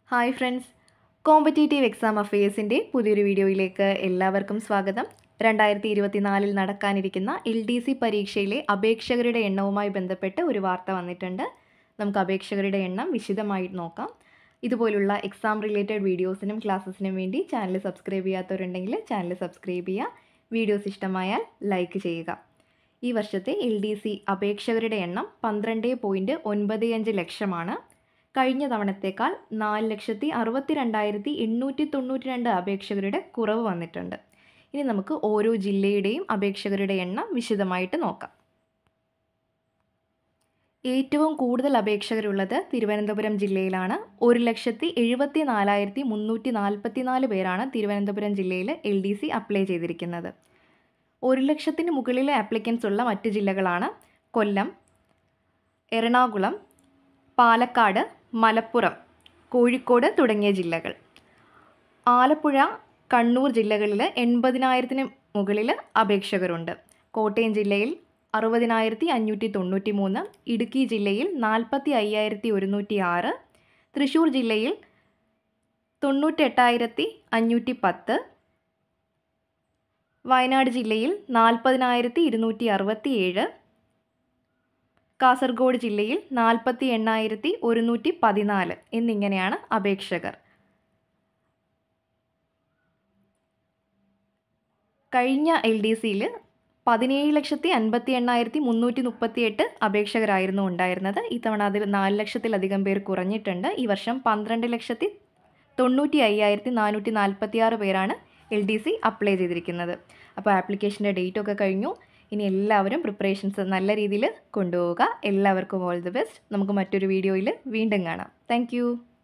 hi friends competitive exam അഫയേഴ്സിൻ്റെ പുതിയൊരു വീഡിയോയിലേക്ക് എല്ലാവർക്കും സ്വാഗതം രണ്ടായിരത്തി ഇരുപത്തിനാലിൽ നടക്കാനിരിക്കുന്ന എൽ ഡി സി പരീക്ഷയിലെ അപേക്ഷകരുടെ എണ്ണവുമായി ബന്ധപ്പെട്ട് ഒരു വാർത്ത വന്നിട്ടുണ്ട് നമുക്ക് അപേക്ഷകരുടെ എണ്ണം വിശദമായി നോക്കാം ഇതുപോലുള്ള എക്സാം റിലേറ്റഡ് വീഡിയോസിനും ക്ലാസ്സസിനും വേണ്ടി ചാനൽ സബ്സ്ക്രൈബ് ചെയ്യാത്തവരുണ്ടെങ്കിൽ ചാനൽ സബ്സ്ക്രൈബ് ചെയ്യുക വീഡിയോസ് ഇഷ്ടമായാൽ ലൈക്ക് ചെയ്യുക ഈ വർഷത്തെ എൽ ഡി സി അപേക്ഷകരുടെ എണ്ണം പന്ത്രണ്ട് പോയിൻറ്റ് ഒൻപത് അഞ്ച് ലക്ഷമാണ് കഴിഞ്ഞ തവണത്തേക്കാൾ നാല് ലക്ഷത്തി അറുപത്തി രണ്ടായിരത്തി എണ്ണൂറ്റി തൊണ്ണൂറ്റി രണ്ട് അപേക്ഷകരുടെ കുറവ് വന്നിട്ടുണ്ട് ഇനി നമുക്ക് ഓരോ ജില്ലയുടെയും അപേക്ഷകരുടെ എണ്ണം വിശദമായിട്ട് നോക്കാം ഏറ്റവും കൂടുതൽ അപേക്ഷകരുള്ളത് തിരുവനന്തപുരം ജില്ലയിലാണ് ഒരു ലക്ഷത്തി എഴുപത്തി നാലായിരത്തി മുന്നൂറ്റി നാൽപ്പത്തി നാല് പേരാണ് തിരുവനന്തപുരം ജില്ലയിൽ എൽ ഡി സി അപ്ലൈ ചെയ്തിരിക്കുന്നത് ഒരു ലക്ഷത്തിന് മുകളിലെ ആപ്ലിക്കൻസ് ഉള്ള മറ്റ് ജില്ലകളാണ് കൊല്ലം എറണാകുളം പാലക്കാട് മലപ്പുറം കോഴിക്കോട് തുടങ്ങിയ ജില്ലകൾ ആലപ്പുഴ കണ്ണൂർ ജില്ലകളിൽ എൺപതിനായിരത്തിന് മുകളിൽ അപേക്ഷകരുണ്ട് കോട്ടയം ജില്ലയിൽ അറുപതിനായിരത്തി അഞ്ഞൂറ്റി തൊണ്ണൂറ്റി മൂന്ന് ഇടുക്കി ജില്ലയിൽ നാൽപ്പത്തി അയ്യായിരത്തി ഒരുന്നൂറ്റി ആറ് തൃശ്ശൂർ ജില്ലയിൽ തൊണ്ണൂറ്റെട്ടായിരത്തി അഞ്ഞൂറ്റി പത്ത് വയനാട് ജില്ലയിൽ നാൽപ്പതിനായിരത്തി ഇരുന്നൂറ്റി അറുപത്തി ഏഴ് കാസർഗോഡ് ജില്ലയിൽ നാൽപ്പത്തി എണ്ണായിരത്തി ഒരുന്നൂറ്റി പതിനാല് എന്നിങ്ങനെയാണ് അപേക്ഷകർ കഴിഞ്ഞ എൽ ഡി സിയിൽ പതിനേഴ് ലക്ഷത്തി അൻപത്തി എണ്ണായിരത്തി മുന്നൂറ്റി മുപ്പത്തി എട്ട് അപേക്ഷകരായിരുന്നു ഉണ്ടായിരുന്നത് ഇത്തവണ അതിൽ നാല് ലക്ഷത്തിലധികം പേർ കുറഞ്ഞിട്ടുണ്ട് ഈ വർഷം പന്ത്രണ്ട് ലക്ഷത്തി തൊണ്ണൂറ്റി അയ്യായിരത്തി നാനൂറ്റി നാൽപ്പത്തി ആറ് പേരാണ് എൽ ഡി സി അപ്ലൈ ചെയ്തിരിക്കുന്നത് അപ്പോൾ ആപ്ലിക്കേഷൻ്റെ ഡേറ്റ് ഒക്കെ കഴിഞ്ഞു ഇനി എല്ലാവരും പ്രിപ്പറേഷൻസ് നല്ല രീതിയിൽ കൊണ്ടുപോവുക എല്ലാവർക്കും ഓൾ ദി ബെസ്റ്റ് നമുക്ക് മറ്റൊരു വീഡിയോയിൽ വീണ്ടും കാണാം താങ്ക്